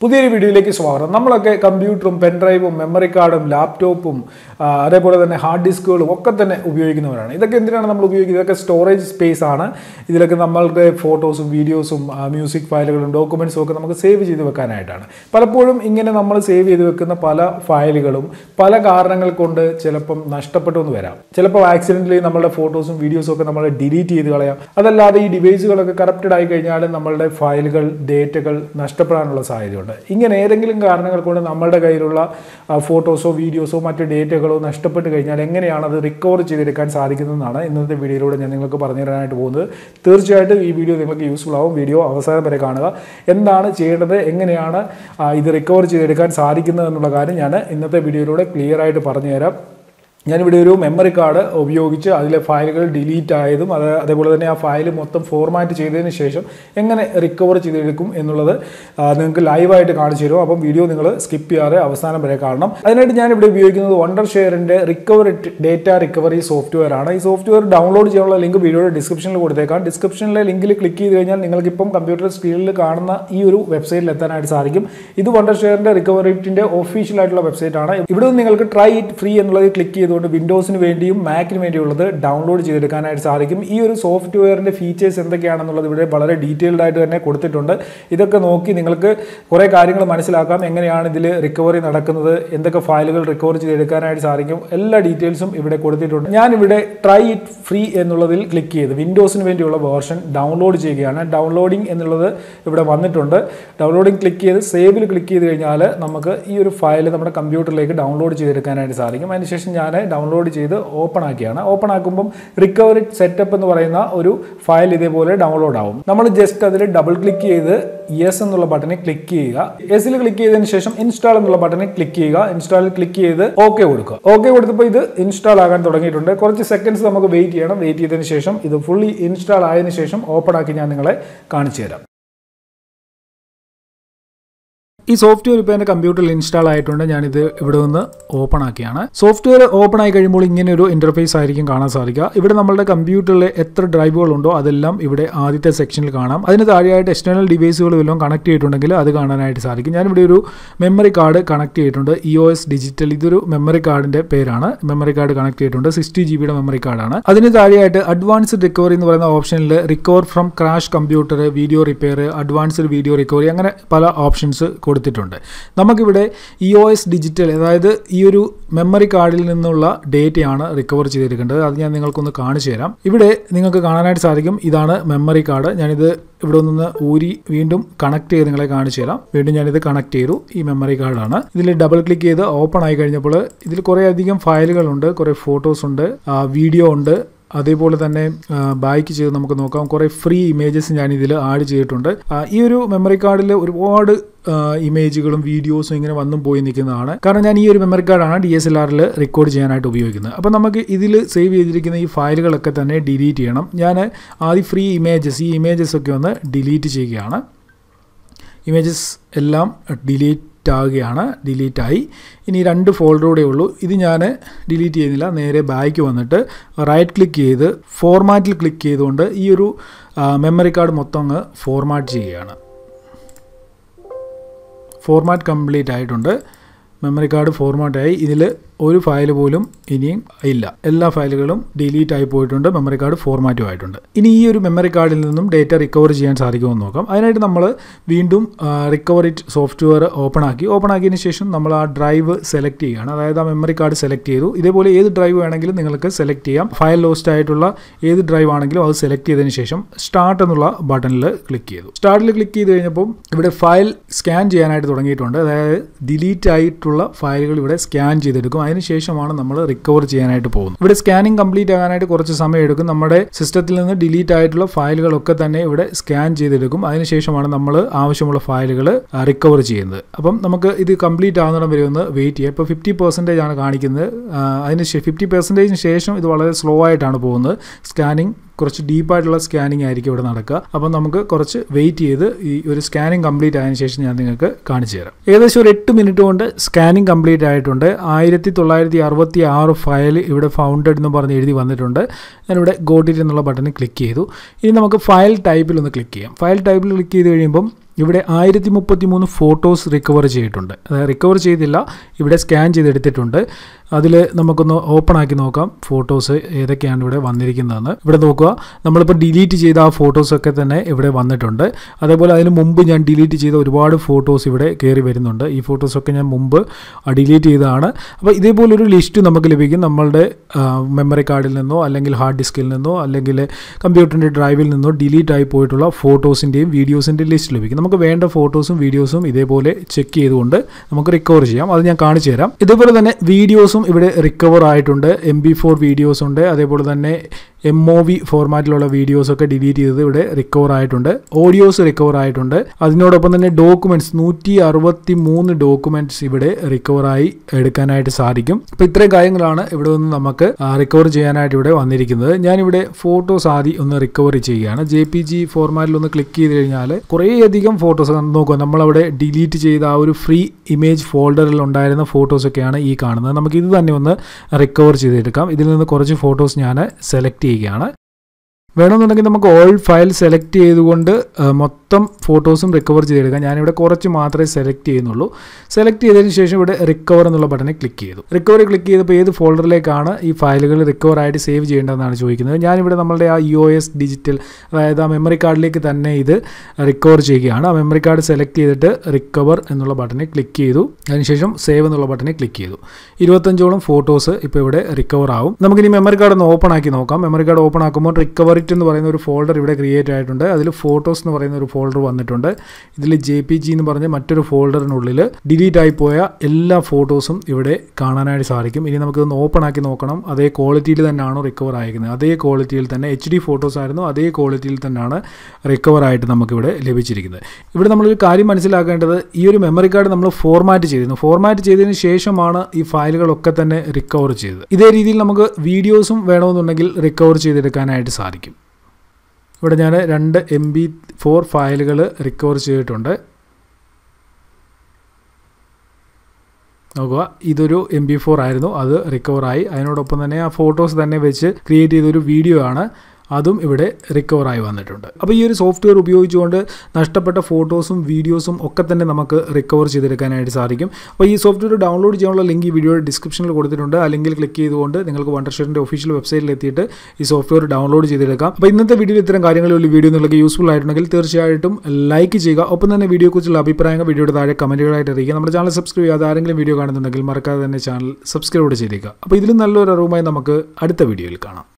പുതിയൊരു വീഡിയോയിലേക്ക് സ്വാഗതം നമ്മളൊക്കെ കമ്പ്യൂട്ടറും പെൻഡ്രൈവും മെമ്മറി കാർഡും ലാപ്ടോപ്പും ആ, അതേപോലെ തന്നെ ഹാർഡ് ഡിസ്കുകളും ഒക്കെ തന്നെ ഉപയോഗിക്കുന്നവരാണ് ഇതൊക്കെ എന്തിനാണ് നമ്മൾ ഉപയോഗിക്കുന്നത് ഇതൊക്കെ സ്റ്റോറേജ് സ്പേസ് ആണ് ഇതിലൊക്കെ നമ്മളുടെ ഫോട്ടോസും വീഡിയോസും മ്യൂസിക് ഫയലുകളും ഡോക്യുമെൻസും ഒക്കെ നമുക്ക് സേവ് ചെയ്ത് വെക്കാനായിട്ടാണ് പലപ്പോഴും ഇങ്ങനെ നമ്മൾ സേവ് ചെയ്ത് വെക്കുന്ന പല ഫയലുകളും പല കാരണങ്ങൾ കൊണ്ട് ചിലപ്പം നഷ്ടപ്പെട്ടു എന്ന് വരാം ചിലപ്പോൾ ആക്സിഡൻ്റലി നമ്മളുടെ ഫോട്ടോസും വീഡിയോസും ഒക്കെ നമ്മൾ ഡിലീറ്റ് ചെയ്ത് കളയാം അതല്ലാതെ ഈ ഡിവൈസുകളൊക്കെ കറപ്റ്റഡ് ആയി കഴിഞ്ഞാൽ നമ്മളുടെ ഫയലുകൾ ഡേറ്റകൾ നഷ്ടപ്പെടാനുള്ള സാധ്യതയുണ്ട് ഇങ്ങനെ ഏതെങ്കിലും കാരണങ്ങൾ കൊണ്ട് നമ്മളുടെ കയ്യിലുള്ള ആ, ഫോട്ടോസോ വീഡിയോസോ മറ്റ് ഡേറ്റകളോ നഷ്ടപ്പെട്ട് കഴിഞ്ഞാൽ എങ്ങനെയാണ് അത് റിക്കവർ ചെയ്തെടുക്കാൻ സാധിക്കുന്നതെന്നാണ് ഇന്നത്തെ വീഡിയോയിലൂടെ ഞാൻ നിങ്ങൾക്ക് പറഞ്ഞു തരാനായിട്ട് പോകുന്നത് തീർച്ചയായിട്ടും ഈ വീഡിയോ നിങ്ങൾക്ക് യൂസ്ഫുൾ ആവും വീഡിയോ അവസാനം വരെ കാണുക എന്താണ് ചെയ്യേണ്ടത് എങ്ങനെയാണ് ആ, ഇത് റിക്കവർ ചെയ്തെടുക്കാൻ സാധിക്കുന്നത് എന്നുള്ള കാര്യം ഞാൻ ഇന്നത്തെ വീഡിയോയിലൂടെ ക്ലിയർ ആയിട്ട് പറഞ്ഞു തരാം ഞാനിവിടെ ഒരു മെമ്മറി കാർഡ് ഉപയോഗിച്ച് അതിലെ ഫയലുകൾ ഡിലീറ്റ് ആയതും അത് അതേപോലെ തന്നെ ആ ഫയൽ മൊത്തം ഫോർമാറ്റ് ചെയ്തതിന് ശേഷം എങ്ങനെ റിക്കവർ ചെയ്തെടുക്കും എന്നുള്ളത് ആ, നിങ്ങൾക്ക് ലൈവായിട്ട് കാണിച്ചു തരും അപ്പം വീഡിയോ നിങ്ങൾ സ്കിപ്പ് ചെയ്യാതെ അവസാനം വരെ കാണണം അതിനായിട്ട് ഞാനിവിടെ ഉപയോഗിക്കുന്നത് വണ്ടർ ഷെയറിൻ്റെ റിക്കവറി ഡേറ്റ റിക്കവറി സോഫ്റ്റ്വെയർ ആണ് ഈ സോഫ്റ്റ്വെയർ ഡൗൺലോഡ് ചെയ്യാനുള്ള ലിങ്ക് വീഡിയോയുടെ ഡിസ്ക്രിപ്ഷനിൽ കൊടുത്തേക്കാം ഡിസ്ക്രിപ്ഷനിലെ ലിങ്കിൽ ക്ലിക്ക് ചെയ്ത് കഴിഞ്ഞാൽ നിങ്ങൾക്ക് ഇപ്പം കമ്പ്യൂട്ടർ സ്ക്രീനിൽ കാണുന്ന ഈ ഒരു വെബ്സൈറ്റിൽ എത്താനായിട്ട് സാധിക്കും ഇത് വണ്ടർ ഷെയറിൻ്റെ റിക്കവറിറ്റിൻ്റെ ഒഫീഷ്യൽ ആയിട്ടുള്ള വെബ്സൈറ്റ് ആണ് ഇവിടെ നിന്ന് നിങ്ങൾക്ക് ട്രൈ ഇറ്റ് ഫ്രീ എന്നുള്ളത് ക്ലിക്ക് ചെയ്തുകൊണ്ട് വിൻഡോസിന് വേണ്ടിയും മാക്കിന് വേണ്ടിയുള്ളത് ഡൗൺലോഡ് ചെയ്തെടുക്കാനായിട്ട് സാധിക്കും ഈ ഒരു സോഫ്റ്റ്വെയറിൻ്റെ ഫീച്ചേഴ്സ് എന്തൊക്കെയാണെന്നുള്ളത് ഇവിടെ വളരെ ഡീറ്റെയിൽഡ് ആയിട്ട് തന്നെ കൊടുത്തിട്ടുണ്ട് ഇതൊക്കെ നോക്കി നിങ്ങൾക്ക് കുറേ കാര്യങ്ങൾ മനസ്സിലാക്കാം എങ്ങനെയാണ് ഇതിൽ റിക്കവറി നടക്കുന്നത് എന്തൊക്കെ ഫയലുകൾ റിക്കവർ ചെയ്തെടുക്കാനായിട്ട് സാധിക്കും എല്ലാ ഡീറ്റെയിൽസും ഇവിടെ കൊടുത്തിട്ടുണ്ട് ഞാനിവിടെ ട്രൈ ഇറ്റ് ഫ്രീ എന്നുള്ളതിൽ ക്ലിക്ക് ചെയ്ത് വിൻഡോസിന് വേണ്ടിയുള്ള വേർഷൻ ഡൗൺലോഡ് ചെയ്യുകയാണ് ഡൗൺലോഡിംഗ് എന്നുള്ളത് ഇവിടെ വന്നിട്ടുണ്ട് ഡൗൺലോഡിംഗ് ക്ലിക്ക് ചെയ്ത് സേവിൽ ക്ലിക്ക് ചെയ്ത് കഴിഞ്ഞാൽ നമുക്ക് ഈ ഒരു ഫയൽ നമ്മുടെ കമ്പ്യൂട്ടറിലേക്ക് ഡൗൺലോഡ് ചെയ്തെടുക്കാനായിട്ട് സാധിക്കും അതിനുശേഷം ഞാൻ ഡൗൺലോഡ് ചെയ്ത് ഓപ്പൺ ആക്കിയാണ് ഓപ്പൺ ആക്കുമ്പം റിക്കവറി സെറ്റപ്പ് എന്ന് പറയുന്ന ഒരു ഫയൽ ഇതേപോലെ ഡൗൺലോഡ് ആവും നമ്മൾ ജസ്റ്റ് അതിൽ ഡബിൾ ക്ലിക്ക് ചെയ്ത് യെസ് എന്നുള്ള ബട്ടണിൽ ക്ലിക്ക് ചെയ്യുക യെസിൽ ക്ലിക്ക് ചെയ്തതിന് ശേഷം ഇൻസ്റ്റാൾ എന്നുള്ള ബട്ടണിൽ ക്ലിക്ക് ചെയ്യുക ഇൻസ്റ്റാളിൽ ക്ലിക്ക് ചെയ്ത് ഓക്കെ കൊടുക്കുക ഓക്കെ കൊടുത്തപ്പോൾ ഇത് ഇൻസ്റ്റാൾ ആകാൻ തുടങ്ങിയിട്ടുണ്ട് കുറച്ച് സെക്കൻഡ്സ് നമുക്ക് വെയിറ്റ് ചെയ്യണം വെയിറ്റ് ചെയ്തതിന് ശേഷം ഇത് ഫുള്ളി ഇൻസ്റ്റാൾ ആയതിനു ശേഷം ഓപ്പൺ ആക്കി ഞാൻ നിങ്ങളെ കാണിച്ചു തരാം ഈ സോഫ്റ്റ്വെയർ ഇപ്പോൾ എൻ്റെ കമ്പ്യൂട്ടറിൽ ഇൻസ്റ്റാൾ ആയിട്ടുണ്ട് ഞാനിത് ഇവിടെ നിന്ന് ഓപ്പൺ ആക്കിയാണ് സോഫ്റ്റ്വെയർ ഓപ്പൺ ആയി കഴിയുമ്പോൾ ഇങ്ങനെ ഒരു ഇൻ്റർഫേസ് ആയിരിക്കും കാണാൻ സാധിക്കുക ഇവിടെ നമ്മളുടെ കമ്പ്യൂട്ടറിൽ എത്ര ഡ്രൈവുകളുണ്ടോ അതെല്ലാം ഇവിടെ ആദ്യത്തെ സെക്ഷനിൽ കാണാം അതിന് താഴെയായിട്ട് എക്സ്റ്റേണൽ ഡിവൈസുകൾ വല്ലതും കണക്ട് ചെയ്തിട്ടുണ്ടെങ്കിൽ അത് കാണാനായിട്ട് സാധിക്കും ഞാനിവിടെ ഒരു മെമ്മറി കാർഡ് കണക്ട് ചെയ്തിട്ടുണ്ട് ഇ ഒ എസ് ഡിജിറ്റൽ ഇതൊരു മെമ്മറി കാർഡിൻ്റെ പേരാണ് മെമ്മറി കാർഡ് കണക്ട് ചെയ്തിട്ടുണ്ട് സിക്സ്റ്റി ജി ബിയുടെ മെമ്മറി കാർഡാണ് അതിന് താഴെയായിട്ട് അഡ്വാൻസ്ഡ് റിക്കവറി എന്ന് പറയുന്ന ഓപ്ഷനിൽ recover from crash computer video repair advanced video recovery അങ്ങനെ പല ഓപ്ഷൻസ് കൊടുത്തിട്ടുണ്ട് നമുക്കിവിടെ ഇ ഒ എസ് ഡിജിറ്റൽ അതായത് ഈ ഒരു മെമ്മറി കാർഡിൽ നിന്നുള്ള ഡേറ്റയാണ് റിക്കവർ ചെയ്തെടുക്കേണ്ടത് അത് ഞാൻ നിങ്ങൾക്കൊന്ന് കാണിച്ചു തരാം ഇവിടെ നിങ്ങൾക്ക് കാണാനായിട്ട് സാധിക്കും ഇതാണ് മെമ്മറി കാർഡ് ഞാനിത് ഇവിടെ നിന്ന് ഊരി വീണ്ടും കണക്ട് ചെയ്ത് നിങ്ങളെ കാണിച്ചു തരാം വീണ്ടും ഞാനിത് കണക്ട് ചെയ്തു ഈ മെമ്മറി കാർഡാണ് ഇതിൽ ഡബിൾ ക്ലിക്ക് ചെയ്ത് ഓപ്പൺ ആയി കഴിഞ്ഞപ്പോൾ ഇതിൽ കുറേ അധികം ഫയലുകളുണ്ട് കുറേ ഫോട്ടോസ് ഉണ്ട് വീഡിയോ ഉണ്ട് അതേപോലെ തന്നെ ബാക്ക് ചെയ്ത് നമുക്ക് നോക്കാം കുറേ ഫ്രീ ഇമേജസ് ഞാൻ ഇതിൽ ആഡ് ചെയ്തിട്ടുണ്ട് ആ, ഈ ഒരു മെമ്മറി കാർഡിൽ ഒരുപാട് ഇമേജുകളും വീഡിയോസും ഇങ്ങനെ വന്നും പോയി നിൽക്കുന്നതാണ് കാരണം ഞാൻ ഈ ഒരു മെമ്മറി കാർഡാണ് ഡി എസ് എൽ ആറിൽ റെക്കോർഡ് ചെയ്യാനായിട്ട് ഉപയോഗിക്കുന്നത് അപ്പോൾ നമുക്ക് ഇതിൽ സേവ് ചെയ്തിരിക്കുന്ന ഈ ഫയലുകളൊക്കെ തന്നെ ഡിലീറ്റ് ചെയ്യണം ഞാൻ ആദ്യം ഫ്രീ ഇമേജസ് ഈ ഇമേജസ് ഒക്കെ ഒന്ന് ഡിലീറ്റ് ചെയ്യുകയാണ് ഇമേജസ് എല്ലാം ഡിലീറ്റ് ആവുകയാണ് ഡിലീറ്റ് ആയി ഇനി രണ്ട് ഫോൾഡർ കൂടെ ഉള്ളൂ ഇത് ഞാൻ ഡിലീറ്റ് ചെയ്യുന്നില്ല നേരെ ബാക്ക് വന്നിട്ട് റൈറ്റ് ക്ലിക്ക് ചെയ്ത് ഫോർമാറ്റിൽ ക്ലിക്ക് ചെയ്തുകൊണ്ട് ഈ ഒരു മെമ്മറി കാർഡ് മൊത്തം അങ്ങ് ഫോർമാറ്റ് ചെയ്യുകയാണ് ഫോർമാറ്റ് കംപ്ലീറ്റ് ആയിട്ടുണ്ട് മെമ്മറി കാർഡ് ഫോർമാറ്റ് ആയി ഇതിൽ ഒരു ഫയൽ പോലും ഇനിയും ഇല്ല എല്ലാ ഫയലുകളും ഡിലീറ്റ് ആയി പോയിട്ടുണ്ട് മെമ്മറി കാർഡ് ഫോർമാറ്റും ആയിട്ടുണ്ട് ഇനി ഈ ഒരു മെമ്മറി കാർഡിൽ നിന്നും ഡേറ്റ റിക്കവർ ചെയ്യാൻ സാധിക്കുമെന്ന് നോക്കാം അതിനായിട്ട് നമ്മൾ വീണ്ടും റിക്കവറി സോഫ്റ്റ്വെയർ ഓപ്പൺ ആക്കി ഓപ്പൺ ആക്കിയതിന് ശേഷം നമ്മൾ ആ ഡ്രൈവ് സെലക്ട് ചെയ്യുകയാണ് അതായത് ആ മെമ്മറി കാർഡ് സെലക്ട് ചെയ്തു ഇതേപോലെ ഏത് ഡ്രൈവ് വേണമെങ്കിലും നിങ്ങൾക്ക് സെലക്ട് ചെയ്യാം ഫയൽ ലോസ്റ്റ് ആയിട്ടുള്ള ഏത് ഡ്രൈവ് ആണെങ്കിലും അത് സെലക്ട് ചെയ്തതിന് ശേഷം സ്റ്റാർട്ട് എന്നുള്ള ബട്ടണിൽ ക്ലിക്ക് ചെയ്തു സ്റ്റാർട്ടിൽ ക്ലിക്ക് ചെയ്ത് കഴിഞ്ഞപ്പോൾ ഇവിടെ ഫയൽ സ്കാൻ ചെയ്യാനായിട്ട് തുടങ്ങിയിട്ടുണ്ട് അതായത് ഡിലീറ്റ് ആയിട്ടുള്ള ഫയലുകൾ ഇവിടെ സ്കാൻ ചെയ്തെടുക്കും അതിനുശേഷമാണ് നമ്മൾ റിക്കവർ ചെയ്യാനായിട്ട് പോകുന്നത് ഇവിടെ സ്കാനിങ് കംപ്ലീറ്റ് ആകാനായിട്ട് കുറച്ച് സമയം എടുക്കും നമ്മുടെ സിസ്റ്റത്തിൽ നിന്ന് ഡിലീറ്റ് ആയിട്ടുള്ള ഫയലുകളൊക്കെ തന്നെ ഇവിടെ സ്കാൻ ചെയ്തെടുക്കും അതിനുശേഷമാണ് നമ്മൾ ആവശ്യമുള്ള ഫയലുകൾ റിക്കവർ ചെയ്യുന്നത് അപ്പം നമുക്ക് ഇത് കംപ്ലീറ്റ് ആകുന്നിടം വരെ ഒന്ന് വെയിറ്റ് ചെയ്യാം ഇപ്പോൾ ഫിഫ്റ്റി പെർസെൻറ്റേജ് ആണ് കാണിക്കുന്നത് ആ, അതിന് ഫിഫ്റ്റി പെർസെൻറ്റേജിന് ശേഷം ഇത് വളരെ സ്ലോ ആയിട്ടാണ് പോകുന്നത് സ്കാനിങ് കുറച്ച് ഡീപ്പായിട്ടുള്ള സ്കാനിങ് ആയിരിക്കും ഇവിടെ നടക്കുക അപ്പം നമുക്ക് കുറച്ച് വെയിറ്റ് ചെയ്ത് ഈ ഒരു സ്കാനിങ് കംപ്ലീറ്റ് ആയതിനു ശേഷം ഞാൻ നിങ്ങൾക്ക് കാണിച്ചു തരാം ഏകദേശം ഒരു എട്ട് മിനിറ്റ് കൊണ്ട് സ്കാനിങ് കംപ്ലീറ്റ് ആയിട്ടുണ്ട് ആയിരത്തി തൊള്ളായിരത്തി അറുപത്തി ആറ് ഫയൽ ഇവിടെ ഫൗണ്ടഡ് എന്ന് പറഞ്ഞ് എഴുതി വന്നിട്ടുണ്ട് ഞാനിവിടെ ഗോട്ടിറ്റ് എന്നുള്ള ബട്ടണിൽ ക്ലിക്ക് ചെയ്തു ഇനി നമുക്ക് ഫയൽ ടൈപ്പിൽ ഒന്ന് ക്ലിക്ക് ചെയ്യാം ഫയൽ ടൈപ്പിൽ ക്ലിക്ക് ചെയ്ത് കഴിയുമ്പം ഇവിടെ ആയിരത്തി മുപ്പത്തി മൂന്ന് ഫോട്ടോസ് റിക്കവർ ചെയ്തിട്ടുണ്ട് അതായത് റിക്കവർ ചെയ്തില്ല ഇവിടെ സ്കാൻ ചെയ്തെടുത്തിട്ടുണ്ട് അതിൽ നമുക്കൊന്ന് ഓപ്പൺ ആക്കി നോക്കാം ഫോട്ടോസ് ഏതൊക്കെയാണ് ഇവിടെ വന്നിരിക്കുന്നതെന്ന് ഇവിടെ നോക്കുക നമ്മളിപ്പോൾ ഡിലീറ്റ് ചെയ്ത ആ ഫോട്ടോസൊക്കെ തന്നെ ഇവിടെ വന്നിട്ടുണ്ട് അതേപോലെ അതിന് മുമ്പ് ഞാൻ ഡിലീറ്റ് ചെയ്ത ഒരുപാട് ഫോട്ടോസ് ഇവിടെ കയറി വരുന്നുണ്ട് ഈ ഫോട്ടോസൊക്കെ ഞാൻ മുമ്പ് ഡിലീറ്റ് ചെയ്തതാണ് അപ്പോൾ ഇതേപോലൊരു ലിസ്റ്റ് നമുക്ക് ലഭിക്കും നമ്മളുടെ മെമ്മറി കാർഡിൽ നിന്നോ അല്ലെങ്കിൽ ഹാർഡ് ഡിസ്കിൽ നിന്നോ അല്ലെങ്കിൽ കമ്പ്യൂട്ടറിൻ്റെ ഡ്രൈവിൽ നിന്നോ ഡിലീറ്റ് ആയി പോയിട്ടുള്ള ഫോട്ടോസിൻ്റെയും വീഡിയോസിൻ്റെയും ലിസ്റ്റ് ലഭിക്കും നമുക്ക് വേണ്ട ഫോട്ടോസും വീഡിയോസും ഇതേപോലെ ചെക്ക് ചെയ്തുകൊണ്ട് നമുക്ക് റിക്കവർ ചെയ്യാം അത് ഞാൻ കാണിച്ചു തരാം ഇതേപോലെ തന്നെ വീഡിയോസും ഇവിടെ റിക്കവർ ആയിട്ടുണ്ട് എം ബി ഫോർ വീഡിയോസ് ഉണ്ട് അതേപോലെ തന്നെ എം ഒ വി ഫോർമാറ്റിലുള്ള വീഡിയോസൊക്കെ ഡിലീറ്റ് ചെയ്തത് ഇവിടെ റിക്കവർ ആയിട്ടുണ്ട് ഓഡിയോസ് റിക്കവർ ആയിട്ടുണ്ട് അതിനോടൊപ്പം തന്നെ ഡോക്യുമെൻറ്റ്സ് നൂറ്റി അറുപത്തി മൂന്ന് ഡോക്യുമെൻറ്റ്സ് ഇവിടെ റിക്കവറായി എടുക്കാനായിട്ട് സാധിക്കും അപ്പോൾ ഇത്രയും കാര്യങ്ങളാണ് ഇവിടെ നിന്ന് നമുക്ക് റിക്കവർ ചെയ്യാനായിട്ട് ഇവിടെ വന്നിരിക്കുന്നത് ഞാനിവിടെ ഫോട്ടോസ് ആദ്യം ഒന്ന് റിക്കവർ ചെയ്യുകയാണ് ജെ പി ജി ഫോർമാറ്റിൽ ഒന്ന് ക്ലിക്ക് ചെയ്ത് കഴിഞ്ഞാൽ കുറേയധികം ഫോട്ടോസ് നോക്കുക നമ്മളവിടെ ഡിലീറ്റ് ചെയ്ത ആ ഒരു ഫ്രീ ഇമേജ് ഫോൾഡറിൽ ഉണ്ടായിരുന്ന ഫോട്ടോസൊക്കെയാണ് ഈ കാണുന്നത് നമുക്ക് ഇത് തന്നെ ഒന്ന് റിക്കവർ ചെയ്തെടുക്കാം ഇതിൽ നിന്ന് കുറച്ച് ഫോട്ടോസ് ഞാൻ സെലക്ട് ചെയ്യുകയാണ് വേണമെന്നുണ്ടെങ്കിൽ നമുക്ക് ഓൾ ഫയൽ സെലക്ട് ചെയ്തുകൊണ്ട് മൊത്തം ഫോട്ടോസും റിക്കവർ ചെയ്തെടുക്കാം ഞാനിവിടെ കുറച്ച് മാത്രമേ സെലക്ട് ചെയ്യുന്നുള്ളൂ സെലക്ട് ചെയ്തതിന് ശേഷം ഇവിടെ റിക്കവർ എന്നുള്ള ബട്ടണിൽ ക്ലിക്ക് ചെയ്തു റിക്കവർ ക്ലിക്ക് ചെയ്തപ്പോൾ ഏത് ഫോൾഡറിലേക്കാണ് ഈ ഫയലുകൾ റിക്കവർ ആയിട്ട് സേവ് ചെയ്യേണ്ടതെന്നാണ് ചോദിക്കുന്നത് ഞാനിവിടെ നമ്മളുടെ ആ യു എസ് ഡിജിറ്റൽ അതായത് ആ മെമ്മറി കാർഡിലേക്ക് തന്നെ ഇത് റിക്കവർ ചെയ്യുകയാണ് ആ മെമ്മറി കാർഡ് സെലക്ട് ചെയ്തിട്ട് റിക്കവർ എന്നുള്ള ബട്ടണിൽ ക്ലിക്ക് ചെയ്തു അതിനുശേഷം സേവ് എന്നുള്ള ബട്ടണിൽ ക്ലിക്ക് ചെയ്തു ഇരുപത്തഞ്ചോളം ഫോട്ടോസ് ഇപ്പോൾ ഇവിടെ റിക്കവർ ആവും നമുക്കിനി മെമ്മറി കാർഡ് ഒന്ന് ഓപ്പൺ ആക്കി നോക്കാം മെമ്മറി കാർഡ് ഓപ്പൺ ആക്കുമ്പോൾ റിക്കവറി പ്രോജക്റ്റ് എന്ന് പറയുന്ന ഒരു ഫോൾഡർ ഇവിടെ ക്രിയേറ്റ് ആയിട്ടുണ്ട് അതിൽ ഫോട്ടോസ് എന്ന് പറയുന്ന ഒരു ഫോൾഡർ വന്നിട്ടുണ്ട് ഇതിൽ ജെ പി ജി എന്ന് പറഞ്ഞ മറ്റൊരു ഫോൾഡറിനുള്ളിൽ ഡിലീറ്റ് ആയി പോയ എല്ലാ ഫോട്ടോസും ഇവിടെ കാണാനായിട്ട് സാധിക്കും ഇനി നമുക്കിതൊന്ന് ഓപ്പൺ ആക്കി നോക്കണം അതേ ക്വാളിറ്റിയിൽ തന്നെയാണോ റിക്കവർ ആയിരിക്കുന്നത് അതേ ക്വാളിറ്റിയിൽ തന്നെ എച്ച് ഡി ഫോട്ടോസ് ആയിരുന്നു അതേ ക്വാളിറ്റിയിൽ തന്നെയാണ് റിക്കവർ ആയിട്ട് നമുക്കിവിടെ ലഭിച്ചിരിക്കുന്നത് ഇവിടെ നമ്മളൊരു കാര്യം മനസ്സിലാക്കേണ്ടത് ഈ ഒരു മെമ്മറി കാർഡ് നമ്മൾ ഫോർമാറ്റ് ചെയ്തിരുന്നു ഫോർമാറ്റ് ചെയ്തതിന് ശേഷമാണ് ഈ ഫയലുകളൊക്കെ തന്നെ റിക്കവർ ചെയ്തത് ഇതേ രീതിയിൽ നമുക്ക് വീഡിയോസും വേണമെന്നുണ്ടെങ്കിൽ റിക്കവർ ചെയ്തെടുക്കാനായിട്ട് സാധിക്കും ഇവിടെ ഞാൻ രണ്ട് എം ബി ഫോർ ഫയലുകൾ റിക്കവർ ചെയ്തിട്ടുണ്ട് നോക്കുക ഇതൊരു എം ബി ഫോർ ആയിരുന്നു അത് റിക്കവറായി അതിനോടൊപ്പം തന്നെ ആ ഫോട്ടോസ് തന്നെ വെച്ച് ക്രിയേറ്റ് ചെയ്തൊരു വീഡിയോ ആണ് അതും ഇവിടെ റിക്കവറായി വന്നിട്ടുണ്ട് അപ്പോൾ ഈ ഒരു സോഫ്റ്റ്വെയർ ഉപയോഗിച്ചുകൊണ്ട് നഷ്ടപ്പെട്ട ഫോട്ടോസും വീഡിയോസും ഒക്കെ തന്നെ നമുക്ക് റിക്കവർ ചെയ്തെടുക്കാനായിട്ട് സാധിക്കും അപ്പോൾ ഈ സോഫ്റ്റ്വെയർ ഡൗൺലോഡ് ചെയ്യാനുള്ള ലിങ്ക് ഈ വീഡിയോയുടെ ഡിസ്ക്രിപ്ഷനിൽ കൊടുത്തിട്ടുണ്ട് ആ ലിങ്കിൽ ക്ലിക്ക് ചെയ്തുകൊണ്ട് നിങ്ങൾക്ക് വണ്ടർഷെയറിൻ്റെ ഒഫീഷ്യൽ വെബ്സൈറ്റിൽ എത്തിയിട്ട് ഈ സോഫ്റ്റ്വെയർ ഡൗൺലോഡ് ചെയ്തെടുക്കാം അപ്പോൾ ഇന്നത്തെ വീഡിയോയിൽ ഇത്തരം കാര്യങ്ങളുള്ള വീഡിയോ നിങ്ങൾക്ക് യൂസ്ഫുൾ ആയിട്ടുണ്ടെങ്കിൽ തീർച്ചയായിട്ടും ലൈക്ക് ചെയ്യുക ഒപ്പം തന്നെ വീഡിയോയെക്കുറിച്ചുള്ള അഭിപ്രായങ്ങൾ വീഡിയോയുടെ താഴെ കമൻറ്റുകളായിട്ട് അറിയിക്കുക നമ്മുടെ ചാനൽ സബ്സ്ക്രൈബ് ചെയ്യാതെ ആരെങ്കിലും വീഡിയോ കാണുന്നുണ്ടെങ്കിൽ മറക്കാതെ തന്നെ ചാനൽ സബ്സ്ക്രൈബ് ചെയ്തേക്കുക അപ്പോൾ ഇതിലും നല്ലൊരു അറിവുമായി നമുക്ക് അടുത്ത വീഡിയോയിൽ കാണാം